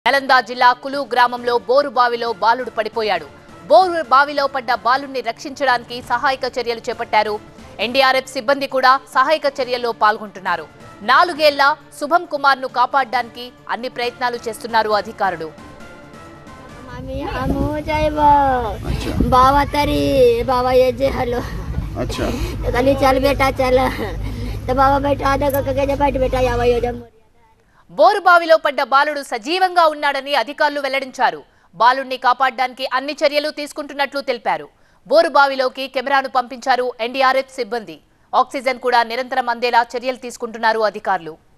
నలంద జిల్లా కులు గ్రామంలో బోరు బావిలో బాలుడు పడిపోయాడు బోరు బావిలో పడ్డ బాలుడిని రక్షించడానికి సహాయక చర్యలు చేపట్టారు ఎన్డీఆర్ఎఫ్ సిబ్బంది కూడా సహాయక చర్యల్లో పాల్గొంటున్నారు నాలుగేళ్ల శుభం కుమార్ ను కాపాడడానికి అన్ని ప్రయత్నాలు చేస్తున్నారు అధికారులు आम्ही आमू जायब अच्छा बाबा तरी बाबा ये जे हलो अच्छा कली चल बेटा चल तो बाबा बेटा आधा के बैठ बेटा यावा यो जम బోరు బావిలో పడ్డ బాలుడు సజీవంగా ఉన్నాడని అధికారులు వెల్లడించారు బాలుడిని కాపాడడానికి అన్ని చర్యలు తీసుకుంటున్నట్లు తెలిపారు బోరు బావిలోకి కెమెరాను పంపించారు ఎన్డీఆర్ఎఫ్ సిబ్బంది ఆక్సిజన్ కూడా నిరంతరం అందేలా చర్యలు తీసుకుంటున్నారు అధికారులు